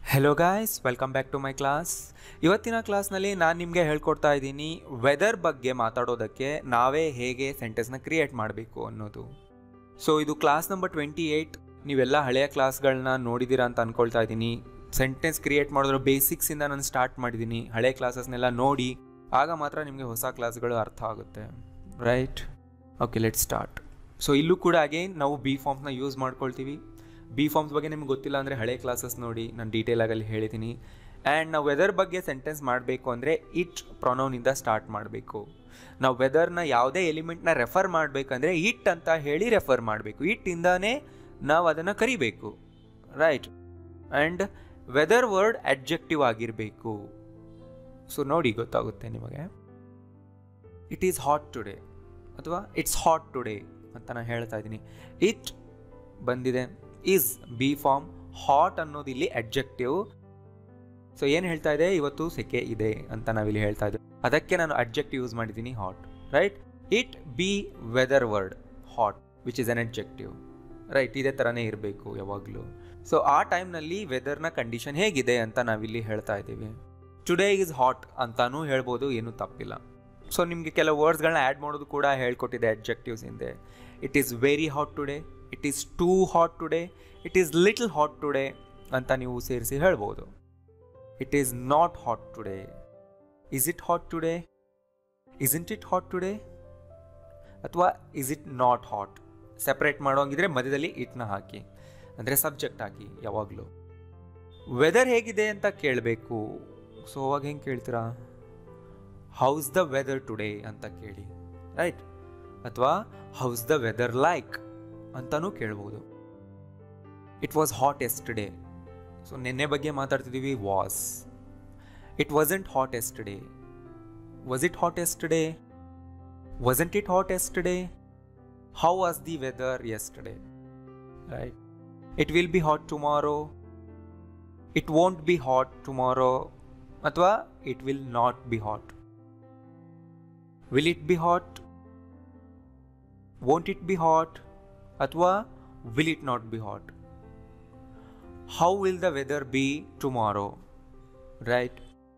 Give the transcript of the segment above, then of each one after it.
hello guys welcome back to my class ಇವತ್ತಿನ ಕ್ಲಾಸ್ನಲ್ಲಿ ನಾನು ನಿಮಗೆ ಹೇಳ್ಕೊಡ್ತಾ ಇದ್ದೀನಿ ವೆದರ್ ಬಗ್ಗೆ ಮಾತಾಡೋದಕ್ಕೆ ನಾವೇ ಹೇಗೆ ಸೆಂಟೆನ್ಸ್ನ ಕ್ರಿಯೇಟ್ ಮಾಡಬೇಕು ಅನ್ನೋದು ಸೊ ಇದು ಕ್ಲಾಸ್ ನಂಬರ್ ಟ್ವೆಂಟಿ ಏಯ್ಟ್ ನೀವೆಲ್ಲ ಹಳೆಯ ಕ್ಲಾಸ್ಗಳನ್ನ ನೋಡಿದ್ದೀರಾ ಅಂತ ಅಂದ್ಕೊಳ್ತಾ ಇದ್ದೀನಿ ಸೆಂಟೆನ್ಸ್ ಕ್ರಿಯೇಟ್ ಮಾಡೋದ್ರ ಬೇಸಿಕ್ಸಿಂದ ನಾನು ಸ್ಟಾರ್ಟ್ ಮಾಡಿದ್ದೀನಿ ಹಳೆ ಕ್ಲಾಸಸ್ನೆಲ್ಲ ನೋಡಿ ಆಗ ಮಾತ್ರ ನಿಮಗೆ ಹೊಸ ಕ್ಲಾಸ್ಗಳು ಅರ್ಥ ಆಗುತ್ತೆ right okay let start so ಇಲ್ಲೂ ಕೂಡ ಅಗೇನ್ ನಾವು ಬಿ ಫಾರ್ಮ್ಸ್ನ ಯೂಸ್ ಮಾಡ್ಕೊಳ್ತೀವಿ ಬಿ ಫಾರ್ಮ್ಸ್ ಬಗ್ಗೆ ನಿಮ್ಗೆ ಗೊತ್ತಿಲ್ಲ ಅಂದರೆ ಹಳೆ ಕ್ಲಾಸಸ್ ನೋಡಿ ನಾನು ಡೀಟೇಲಾಗಿ ಅಲ್ಲಿ ಹೇಳಿದ್ದೀನಿ ಆ್ಯಂಡ್ ನಾವು ವೆದರ್ ಬಗ್ಗೆ ಸೆಂಟೆನ್ಸ್ ಮಾಡಬೇಕು ಅಂದರೆ ಇಟ್ ಪ್ರೊನೌನಿಂದ ಸ್ಟಾರ್ಟ್ ಮಾಡಬೇಕು ನಾವು ವೆದರ್ನ ಯಾವುದೇ ಎಲಿಮೆಂಟ್ನ ರೆಫರ್ ಮಾಡಬೇಕಂದ್ರೆ ಇಟ್ ಅಂತ ಹೇಳಿ ರೆಫರ್ ಮಾಡಬೇಕು ಇಟ್ಟಿಂದಾನೇ ನಾವು ಅದನ್ನು ಕರಿಬೇಕು right and weather word adjective ಆಗಿರಬೇಕು ಸೊ ನೋಡಿ ಗೊತ್ತಾಗುತ್ತೆ ನಿಮಗೆ ಇಟ್ ಈಸ್ ಹಾಟ್ ಟುಡೇ ಅಥವಾ ಇಟ್ಸ್ ಹಾಟ್ ಟುಡೇ ಅಂತ ನಾನು ಹೇಳ್ತಾ ಇದ್ದೀನಿ ಇಟ್ ಬಂದಿದೆ ಈಸ್ ಬಿ ಫಾರ್ಮ್ ಹಾಟ್ ಅನ್ನೋದು ಇಲ್ಲಿ ಅಡ್ಜೆಕ್ಟಿವ್ ಸೊ ಏನು ಹೇಳ್ತಾ ಇದೆ ಇವತ್ತು ಸೆಕೆ ಇದೆ ಅಂತ ನಾವಿಲ್ಲಿ ಹೇಳ್ತಾ ಇದ್ದೀವಿ ಅದಕ್ಕೆ ನಾನು ಅಡ್ಜೆಕ್ಟಿವ್ ಯೂಸ್ ಮಾಡಿದ್ದೀನಿ hot right it be weather word hot which is an adjective right ಇದೇ ಥರನೇ ಇರಬೇಕು ಯಾವಾಗಲೂ ಸೊ ಆ ಟೈಮ್ನಲ್ಲಿ ವೆದರ್ನ ಕಂಡೀಷನ್ ಹೇಗಿದೆ ಅಂತ ನಾವಿಲ್ಲಿ ಹೇಳ್ತಾ ಇದ್ದೀವಿ ಟುಡೇ ಈಸ್ ಹಾಟ್ ಅಂತಾನೂ ಹೇಳ್ಬೋದು ಏನೂ ತಪ್ಪಿಲ್ಲ ಸೊ ನಿಮಗೆ ಕೆಲವು ವರ್ಡ್ಸ್ಗಳನ್ನ ಆ್ಯಡ್ ಮಾಡೋದು ಕೂಡ ಹೇಳ್ಕೊಟ್ಟಿದೆ ಅಡ್ಜೆಕ್ಟಿವ್ಸ್ ಹಿಂದೆ it is very hot today it is too hot today it is little hot today ಅಂತ ನೀವು ಸೇರಿಸಿ ಹೇಳ್ಬೋದು it is not hot today is it hot today is it hot today ಅಥವಾ is it not hot separate ಮಾಡೋಂಗಿದ್ರೆ ಮಧ್ಯದಲ್ಲಿ ಇಟ್ನ ಹಾಕಿ ಅಂದರೆ subject ಹಾಕಿ ಯಾವಾಗಲೂ ವೆದರ್ ಹೇಗಿದೆ ಅಂತ ಕೇಳಬೇಕು ಸೊ ಅವಾಗ ಹೆಂಗೆ ಕೇಳ್ತೀರಾ ಹೌಸ್ ದ ವೆದರ್ ಟುಡೇ ಅಂತ ಕೇಳಿ ರೈಟ್ ಅಥವಾ ಹೌಸ್ ದ ವೆದರ್ ಲೈಕ್ ಅಂತಲೂ ಕೇಳ್ಬೋದು it was hot yesterday so ನಿನ್ನೆ ಬಗ್ಗೆ ಮಾತಾಡ್ತಿದ್ದೀವಿ was it wasn't hot yesterday was it hot yesterday wasn't it hot yesterday how was the weather yesterday right it will be hot tomorrow it won't be hot tomorrow ಅಥವಾ it will not be hot will it be hot won't it be hot ಅಥವಾ will it not be hot how will the weather be tomorrow right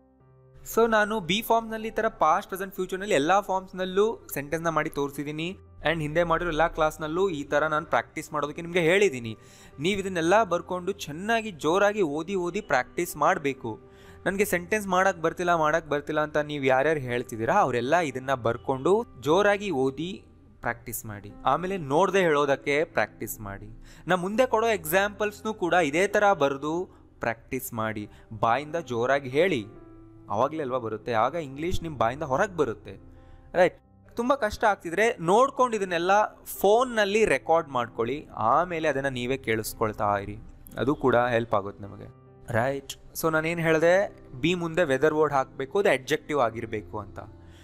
so ನಾನು B ಫಾರ್ಮ್ನಲ್ಲಿ ಈ ಥರ past present ಫ್ಯೂಚರ್ನಲ್ಲಿ ಎಲ್ಲ ಫಾರ್ಮ್ಸ್ನಲ್ಲೂ ಸೆಂಟೆನ್ಸ್ನ ಮಾಡಿ ತೋರಿಸಿದ್ದೀನಿ and ಹಿಂದೆ ಮಾಡಿರೋ ಎಲ್ಲ ಕ್ಲಾಸ್ನಲ್ಲೂ ಈ ಥರ ನಾನು ಪ್ರಾಕ್ಟೀಸ್ ಮಾಡೋದಕ್ಕೆ ನಿಮಗೆ ಹೇಳಿದ್ದೀನಿ ನೀವು ಇದನ್ನೆಲ್ಲ ಬರ್ಕೊಂಡು ಚೆನ್ನಾಗಿ ಜೋರಾಗಿ ಓದಿ ಓದಿ ಪ್ರಾಕ್ಟೀಸ್ ಮಾಡಬೇಕು ನನಗೆ ಸೆಂಟೆನ್ಸ್ ಮಾಡೋಕ್ಕೆ ಬರ್ತಿಲ್ಲ ಮಾಡೋಕ್ಕೆ ಬರ್ತಿಲ್ಲ ಅಂತ ನೀವು ಯಾರ್ಯಾರು ಹೇಳ್ತಿದ್ದೀರಾ ಅವರೆಲ್ಲ ಇದನ್ನು ಬರ್ಕೊಂಡು ಜೋರಾಗಿ ಓದಿ ಪ್ರಾಕ್ಟೀಸ್ ಮಾಡಿ ಆಮೇಲೆ ನೋಡದೆ ಹೇಳೋದಕ್ಕೆ ಪ್ರಾಕ್ಟೀಸ್ ಮಾಡಿ ನಾ ಮುಂದೆ ಕೊಡೋ ಎಕ್ಸಾಂಪಲ್ಸ್ನೂ ಕೂಡ ಇದೇ ಥರ ಬರೆದು ಪ್ರಾಕ್ಟೀಸ್ ಮಾಡಿ ಬಾಯಿಂದ ಜೋರಾಗಿ ಹೇಳಿ ಆವಾಗಲೇ ಅಲ್ವಾ ಬರುತ್ತೆ ಆಗ ಇಂಗ್ಲೀಷ್ ನಿಮ್ಮ ಬಾಯಿಂದ ಹೊರಗೆ ಬರುತ್ತೆ ರೈಟ್ ತುಂಬ ಕಷ್ಟ ಆಗ್ತಿದ್ರೆ ನೋಡ್ಕೊಂಡು ಇದನ್ನೆಲ್ಲ ಫೋನ್ನಲ್ಲಿ ರೆಕಾರ್ಡ್ ಮಾಡ್ಕೊಳ್ಳಿ ಆಮೇಲೆ ಅದನ್ನು ನೀವೇ ಕೇಳಿಸ್ಕೊಳ್ತಾ ಇರಿ ಅದು ಕೂಡ ಹೆಲ್ಪ್ ಆಗುತ್ತೆ ನಮಗೆ ರೈಟ್ ಸೊ ನಾನೇನು ಹೇಳಿದೆ ಬಿ ಮುಂದೆ ವೆದರ್ ವರ್ಡ್ ಹಾಕಬೇಕು ಅದು ಅಡ್ಜೆಕ್ಟಿವ್ ಆಗಿರಬೇಕು ಅಂತ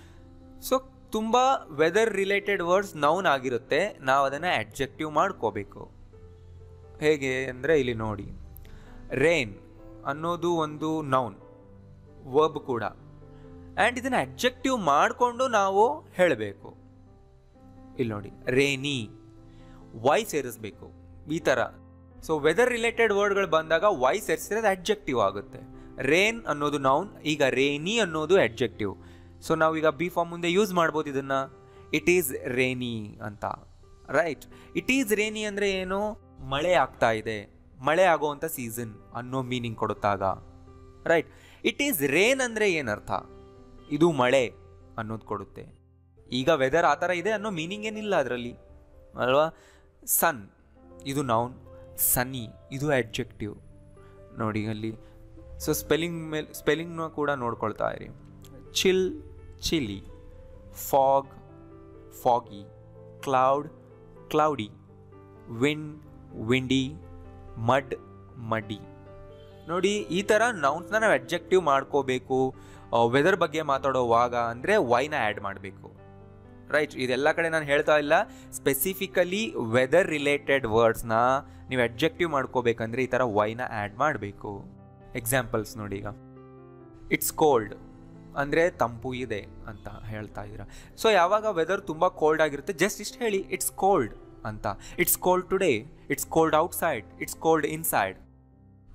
ಸೊ ತುಂಬ ವೆದರ್ ರಿಲೇಟೆಡ್ ವರ್ಡ್ಸ್ ನೌನ್ ಆಗಿರುತ್ತೆ ನಾವು ಅದನ್ನು ಅಡ್ಜೆಕ್ಟಿವ್ ಮಾಡ್ಕೋಬೇಕು ಹೇಗೆ ಅಂದರೆ ಇಲ್ಲಿ ನೋಡಿ ರೇನ್ ಅನ್ನೋದು ಒಂದು ನೌನ್ ವರ್ಬ್ ಕೂಡ ಆ್ಯಂಡ್ ಇದನ್ನು ಅಡ್ಜೆಕ್ಟಿವ್ ಮಾಡಿಕೊಂಡು ನಾವು ಹೇಳಬೇಕು ಇಲ್ಲಿ ನೋಡಿ ರೇನಿ ವೈ ಸೇರಿಸ್ಬೇಕು ಈ ಥರ ಸೊ ವೆದರ್ ರಿಲೇಟೆಡ್ ವರ್ಡ್ಗಳು ಬಂದಾಗ ವೈ ಸೇರಿಸಿದ್ರೆ ಅದು ಅಡ್ಜೆಕ್ಟಿವ್ ಆಗುತ್ತೆ ರೇನ್ ಅನ್ನೋದು ನೌನ್ ಈಗ ರೇನಿ ಅನ್ನೋದು ಅಡ್ಜೆಕ್ಟಿವ್ ಸೊ ನಾವು ಈಗ ಬಿ ಫಾರ್ಮ್ ಮುಂದೆ ಯೂಸ್ ಮಾಡ್ಬೋದು ಇದನ್ನು ಇಟ್ ಈಸ್ ರೇನಿ ಅಂತ ರೈಟ್ ಇಟ್ ಈಸ್ ರೇನಿ ಅಂದರೆ ಏನು ಮಳೆ ಆಗ್ತಾ ಇದೆ ಮಳೆ ಆಗೋವಂಥ ಸೀಸನ್ ಅನ್ನೋ ಮೀನಿಂಗ್ ಕೊಡುತ್ತಾಗ ರೈಟ್ ಇಟ್ ಈಸ್ ರೇನ್ ಅಂದರೆ ಏನರ್ಥ ಇದು ಮಳೆ ಅನ್ನೋದು ಕೊಡುತ್ತೆ ಈಗ ವೆದರ್ ಆ ಥರ ಇದೆ ಅನ್ನೋ ಮೀನಿಂಗ್ ಏನಿಲ್ಲ ಅದರಲ್ಲಿ ಅಲ್ವಾ ಸನ್ ಇದು ನೌನ್ ಸನ್ನಿ ಇದು ಅಡ್ಜೆಕ್ಟಿವ್ ನೋಡಿ ಅಲ್ಲಿ ಸೊ ಸ್ಪೆಲ್ಲಿಂಗ್ ಮೇಲೆ ಸ್ಪೆಲ್ಲಿಂಗ್ನ ಕೂಡ ನೋಡ್ಕೊಳ್ತಾ ಇರಿ chill chilly fog foggy cloud cloudy wind windy mud muddy ನೋಡಿ ಈ ಥರ ನೌನ್ಸ್ನ ನಾವು ಅಡ್ಜೆಕ್ಟಿವ್ ಮಾಡ್ಕೋಬೇಕು ವೆದರ್ ಬಗ್ಗೆ ಮಾತಾಡೋವಾಗ ಅಂದರೆ ವೈನ ಆ್ಯಡ್ ಮಾಡಬೇಕು ರೈಟ್ ಇದೆಲ್ಲ ಕಡೆ ನಾನು ಹೇಳ್ತಾ ಇಲ್ಲ ಸ್ಪೆಸಿಫಿಕಲಿ ವೆದರ್ ರಿಲೇಟೆಡ್ ವರ್ಡ್ಸ್ನ ನೀವು ಅಡ್ಜೆಕ್ಟಿವ್ ಮಾಡ್ಕೋಬೇಕಂದ್ರೆ ಈ ಥರ ವೈನ ಆ್ಯಡ್ ಮಾಡಬೇಕು ಎಕ್ಸಾಂಪಲ್ಸ್ ನೋಡಿ ಈಗ ಇಟ್ಸ್ ಕೋಲ್ಡ್ ಅಂದರೆ ತಂಪು ಇದೆ ಅಂತ ಹೇಳ್ತಾ ಇದ್ದೀರಾ ಸೊ ಯಾವಾಗ ವೆದರ್ ತುಂಬ ಕೋಲ್ಡ್ ಆಗಿರುತ್ತೆ ಜಸ್ಟ್ ಇಷ್ಟು ಹೇಳಿ ಇಟ್ಸ್ ಕೋಲ್ಡ್ ಅಂತ it's cold today it's cold outside it's cold inside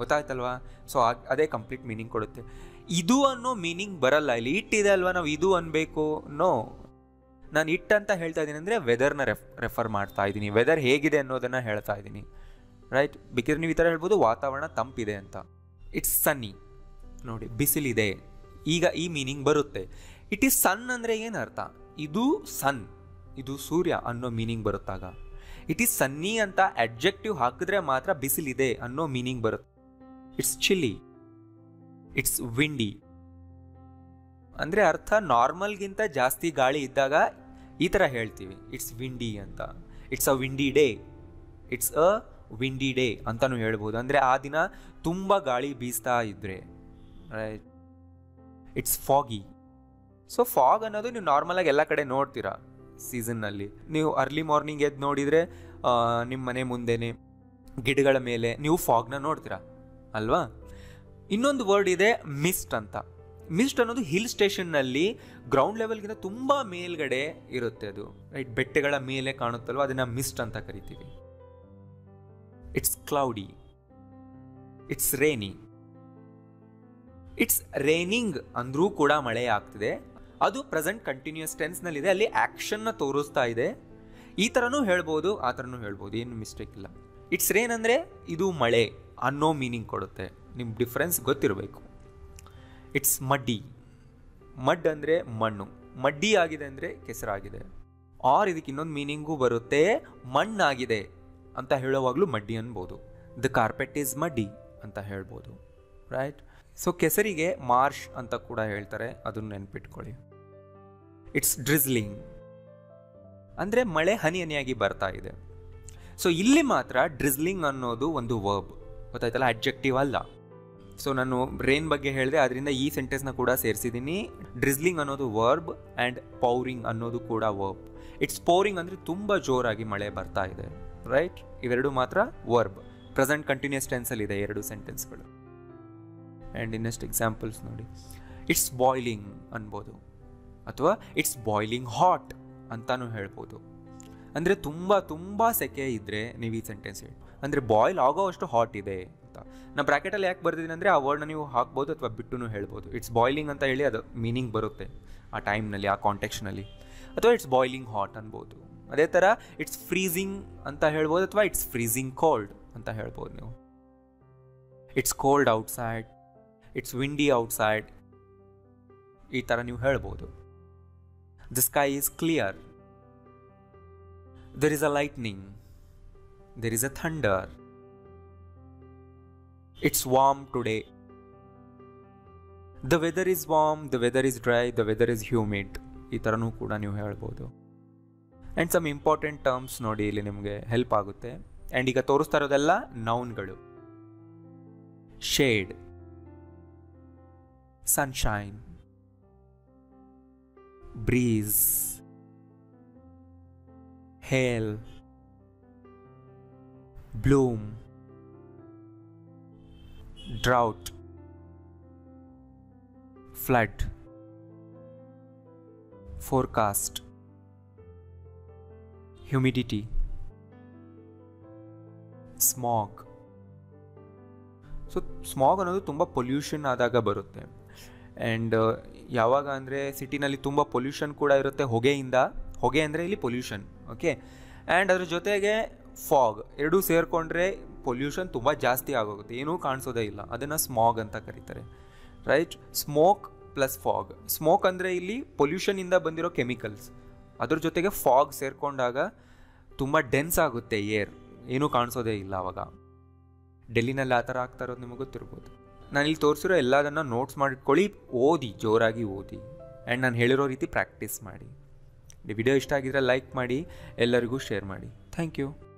ಗೊತ್ತಾಯ್ತಲ್ವಾ ಸೊ ಅದೇ ಕಂಪ್ಲೀಟ್ ಮೀನಿಂಗ್ ಕೊಡುತ್ತೆ ಇದು ಅನ್ನೋ ಮೀನಿಂಗ್ ಬರಲ್ಲ ಇಲ್ಲಿ ಇಟ್ಟಿದೆ ಅಲ್ವಾ ನಾವು ಇದು ಅನ್ಬೇಕು ನೋ ನಾನು ಇಟ್ ಅಂತ ಹೇಳ್ತಾ ಇದ್ದೀನಿ ಅಂದರೆ ವೆದರ್ನ ರೆಫ್ ರೆಫರ್ ಮಾಡ್ತಾ ಇದ್ದೀನಿ ವೆದರ್ ಹೇಗಿದೆ ಅನ್ನೋದನ್ನು ಹೇಳ್ತಾ ಇದ್ದೀನಿ ರೈಟ್ ಬೇಕಿದ್ರೆ ನೀವು ಈ ಥರ ಹೇಳ್ಬೋದು ವಾತಾವರಣ ತಂಪಿದೆ ಅಂತ ಇಟ್ಸ್ ಸನ್ನಿ ನೋಡಿ ಬಿಸಿಲಿದೆ ಈಗ ಈ ಮೀನಿಂಗ್ ಬರುತ್ತೆ ಇಟ್ ಈಸ್ ಸನ್ ಅಂದರೆ ಏನು ಅರ್ಥ ಇದು ಸನ್ ಇದು ಸೂರ್ಯ ಅನ್ನೋ ಮೀನಿಂಗ್ ಬರುತ್ತಾಗ ಇಟ್ ಈಸ್ ಸನ್ನಿ ಅಂತ ಅಡ್ಜೆಕ್ಟಿವ್ ಹಾಕಿದ್ರೆ ಮಾತ್ರ ಬಿಸಿಲಿದೆ ಅನ್ನೋ ಮೀನಿಂಗ್ ಬರುತ್ತೆ ಇಟ್ಸ್ ಚಿಲ್ಲಿ ಇಟ್ಸ್ ವಿಂಡಿ ಅಂದರೆ ಅರ್ಥ ನಾರ್ಮಲ್ಗಿಂತ ಜಾಸ್ತಿ ಗಾಳಿ ಇದ್ದಾಗ ಈ ಥರ ಹೇಳ್ತೀವಿ ಇಟ್ಸ್ ವಿಂಡಿ ಅಂತ it's a windy day it's a windy day ಅಂತಲೂ ಹೇಳ್ಬೋದು ಅಂದರೆ ಆ ದಿನ ತುಂಬ ಗಾಳಿ ಬೀಸ್ತಾ ಇದ್ರೆ right it's foggy so fog ಅನ್ನೋದು ನೀವು ನಾರ್ಮಲಾಗಿ ಎಲ್ಲ ಕಡೆ ನೋಡ್ತೀರಾ ಸೀಸನ್ನಲ್ಲಿ ನೀವು ಅರ್ಲಿ ಮಾರ್ನಿಂಗ್ ಎದ್ದು ನೋಡಿದರೆ ನಿಮ್ಮ ಮನೆ ಮುಂದೆನೆ ಗಿಡಗಳ ಮೇಲೆ ನೀವು ಫಾಗ್ನ ನೋಡ್ತೀರಾ ಅಲ್ವಾ ಇನ್ನೊಂದು ವರ್ಡ್ ಇದೆ ಮಿಸ್ಟ್ ಅಂತ ಮಿಸ್ಟ್ ಅನ್ನೋದು ಹಿಲ್ ಸ್ಟೇಷನ್ನಲ್ಲಿ ಗ್ರೌಂಡ್ ಲೆವೆಲ್ಗಿಂತ ತುಂಬ ಮೇಲ್ಗಡೆ ಇರುತ್ತೆ ಅದು ರೈಟ್ ಬೆಟ್ಟಗಳ ಮೇಲೆ ಕಾಣುತ್ತಲ್ವ ಅದನ್ನು ಮಿಸ್ಟ್ ಅಂತ ಕರಿತೀವಿ it's cloudy it's rainy it's raining ಅಂದ್ರೂ ಕೂಡ ಮಳೆ ಆಗ್ತಿದೆ ಅದು ಪ್ರೆಸೆಂಟ್ ಕಂಟಿನ್ಯೂಸ್ ಟೆನ್ಸ್ನಲ್ಲಿದೆ ಅಲ್ಲಿ ಆ್ಯಕ್ಷನ್ನ ತೋರಿಸ್ತಾ ಇದೆ ಈ ಥರನೂ ಹೇಳ್ಬೋದು ಆ ಥರನೂ ಹೇಳ್ಬೋದು ಏನು ಮಿಸ್ಟೇಕ್ ಇಲ್ಲ ಇಟ್ಸ್ ರೇನ್ ಅಂದರೆ ಇದು ಮಳೆ ಅನ್ನೋ ಮೀನಿಂಗ್ ಕೊಡುತ್ತೆ ನಿಮ್ಮ ಡಿಫ್ರೆನ್ಸ್ ಗೊತ್ತಿರಬೇಕು ಇಟ್ಸ್ ಮಡ್ಡಿ ಮಡ್ ಅಂದರೆ ಮಣ್ಣು ಮಡ್ಡಿ ಆಗಿದೆ ಅಂದರೆ ಕೆಸರಾಗಿದೆ ಆರ್ ಇದಕ್ಕೆ ಇನ್ನೊಂದು ಮೀನಿಂಗು ಬರುತ್ತೆ ಮಣ್ಣಾಗಿದೆ ಅಂತ ಹೇಳುವಾಗಲೂ ಮಡ್ಡಿ ಅನ್ಬೋದು ದ ಕಾರ್ಪೆಟ್ ಈಸ್ ಮಡ್ಡಿ ಅಂತ ಹೇಳ್ಬೋದು ರೈಟ್ ಸೊ ಕೆಸರಿಗೆ ಮಾರ್ಷ್ ಅಂತ ಕೂಡ ಹೇಳ್ತಾರೆ ಅದನ್ನು ನೆನ್ಪಿಟ್ಕೊಳ್ಳಿ ಇಟ್ಸ್ ಡ್ರಿಸ್ಲಿಂಗ್ ಅಂದರೆ ಮಳೆ ಹನಿ ಹನಿಯಾಗಿ ಬರ್ತಾ ಇದೆ ಸೊ ಇಲ್ಲಿ ಮಾತ್ರ ಡ್ರಿಸ್ಲಿಂಗ್ ಅನ್ನೋದು ಒಂದು ವರ್ಬ್ ಗೊತ್ತಾಯ್ತಲ್ಲ ಅಡ್ಜೆಕ್ಟಿವ್ ಅಲ್ಲ ಸೊ ನಾನು ರೇನ್ ಬಗ್ಗೆ ಹೇಳಿದೆ ಅದರಿಂದ ಈ ಸೆಂಟೆನ್ಸ್ನ ಕೂಡ ಸೇರಿಸಿದ್ದೀನಿ ಡ್ರಿಸ್ಲಿಂಗ್ ಅನ್ನೋದು ವರ್ಬ್ ಆ್ಯಂಡ್ ಪೌರಿಂಗ್ ಅನ್ನೋದು ಕೂಡ ವರ್ಬ್ ಇಟ್ಸ್ ಪೌರಿಂಗ್ ಅಂದರೆ ತುಂಬ ಜೋರಾಗಿ ಮಳೆ ಬರ್ತಾ ಇದೆ ರೈಟ್ ಇವೆರಡು ಮಾತ್ರ ವರ್ಬ್ ಪ್ರೆಸೆಂಟ್ ಕಂಟಿನ್ಯೂಸ್ ಟೆನ್ಸಲ್ಲಿ ಇದೆ ಎರಡು ಸೆಂಟೆನ್ಸ್ಗಳು ಆ್ಯಂಡ್ ಇನ್ನೆಸ್ಟ್ ಎಕ್ಸಾಂಪಲ್ಸ್ ನೋಡಿ ಇಟ್ಸ್ ಬಾಯ್ಲಿಂಗ್ ಅನ್ಬೋದು ಅಥವಾ ಇಟ್ಸ್ ಬಾಯ್ಲಿಂಗ್ ಹಾಟ್ ಅಂತಾನು ಹೇಳ್ಬೋದು ಅಂದರೆ ತುಂಬ ತುಂಬ ಸೆಕೆ ಇದ್ದರೆ ನೀವು ಈ ಸೆಂಟೆನ್ಸ್ ಹೇಳಿ ಅಂದರೆ ಬಾಯ್ಲ್ ಆಗೋ ಅಷ್ಟು ಹಾಟ್ ಇದೆ ಅಂತ ನಾ ಬ್ರ್ಯಾಕೆಟಲ್ಲಿ ಯಾಕೆ ಬರ್ತಿದ್ದೀನಿ ಅಂದರೆ ಆ ವರ್ಡ್ನ ನೀವು ಹಾಕ್ಬೋದು ಅಥವಾ ಬಿಟ್ಟು ಹೇಳ್ಬೋದು ಇಟ್ಸ್ ಬಾಯ್ಲಿಂಗ್ ಅಂತ ಹೇಳಿ ಅದು ಮೀನಿಂಗ್ ಬರುತ್ತೆ ಆ ಟೈಮ್ನಲ್ಲಿ ಆ ಕಾಂಟೆಕ್ಸ್ನಲ್ಲಿ ಅಥವಾ ಇಟ್ಸ್ ಬಾಯ್ಲಿಂಗ್ ಹಾಟ್ ಅನ್ಬೋದು ಅದೇ ಥರ ಇಟ್ಸ್ ಫ್ರೀಸಿಂಗ್ ಅಂತ ಹೇಳ್ಬೋದು ಅಥವಾ ಇಟ್ಸ್ ಫ್ರೀಸಿಂಗ್ ಕೋಲ್ಡ್ ಅಂತ ಹೇಳ್ಬೋದು ನೀವು it's cold outside it's windy outside ಈ ಥರ ನೀವು ಹೇಳ್ಬೋದು the sky is clear there is a lightning there is a thunder it's warm today the weather is warm the weather is dry the weather is humid ಈ ಥರನೂ ಕೂಡ ನೀವು ಹೇಳ್ಬೋದು and some important terms ನೋಡಿ ಇಲ್ಲಿ ನಿಮಗೆ help ಆಗುತ್ತೆ and ಈಗ ತೋರಿಸ್ತಾ ಇರೋದೆಲ್ಲ ನೌನ್ಗಳು shade sunshine breeze hail bloom drought flood forecast humidity smog so smog ಅನ್ನೋದು ತುಂಬ ಪೊಲ್ಯೂಷನ್ ಆದಾಗ ಬರುತ್ತೆ ಆ್ಯಂಡ್ ಯಾವಾಗ ಅಂದರೆ ಸಿಟಿನಲ್ಲಿ ತುಂಬ ಪೊಲ್ಯೂಷನ್ ಕೂಡ ಇರುತ್ತೆ ಹೊಗೆಯಿಂದ ಹೊಗೆ ಅಂದರೆ ಇಲ್ಲಿ ಪೊಲ್ಯೂಷನ್ ಓಕೆ ಆ್ಯಂಡ್ ಅದ್ರ ಜೊತೆಗೆ ಫಾಗ್ ಎರಡೂ ಸೇರಿಕೊಂಡ್ರೆ ಪೊಲ್ಯೂಷನ್ ತುಂಬ ಜಾಸ್ತಿ ಆಗೋಗುತ್ತೆ ಏನೂ ಕಾಣಿಸೋದೇ ಇಲ್ಲ ಅದನ್ನು ಸ್ಮಾಗ್ ಅಂತ ಕರೀತಾರೆ right smoke plus fog smoke ಅಂದರೆ ಇಲ್ಲಿ ಪೊಲ್ಯೂಷನಿಂದ ಬಂದಿರೋ ಕೆಮಿಕಲ್ಸ್ ಅದ್ರ ಜೊತೆಗೆ ಫಾಗ್ ಸೇರಿಕೊಂಡಾಗ ತುಂಬ ಡೆನ್ಸ್ ಆಗುತ್ತೆ ಏರ್ ಏನೂ ಕಾಣಿಸೋದೇ ಇಲ್ಲ ಅವಾಗ ಡೆಲ್ಲಿನಲ್ಲಿ ಆ ಥರ ಆಗ್ತಾ ಇರೋದು ನಿಮಗೆ ಗೊತ್ತಿರ್ಬೋದು ನಾನು ಇಲ್ಲಿ ತೋರಿಸಿರೋ ಎಲ್ಲದನ್ನು ನೋಟ್ಸ್ ಮಾಡಿಟ್ಕೊಳ್ಳಿ ಓದಿ ಜೋರಾಗಿ ಓದಿ ಆ್ಯಂಡ್ ನಾನು ಹೇಳಿರೋ ರೀತಿ ಪ್ರಾಕ್ಟೀಸ್ ಮಾಡಿ ವಿಡಿಯೋ ಇಷ್ಟ ಆಗಿದ್ರೆ ಲೈಕ್ ಮಾಡಿ ಎಲ್ಲರಿಗೂ ಶೇರ್ ಮಾಡಿ ಥ್ಯಾಂಕ್ ಯು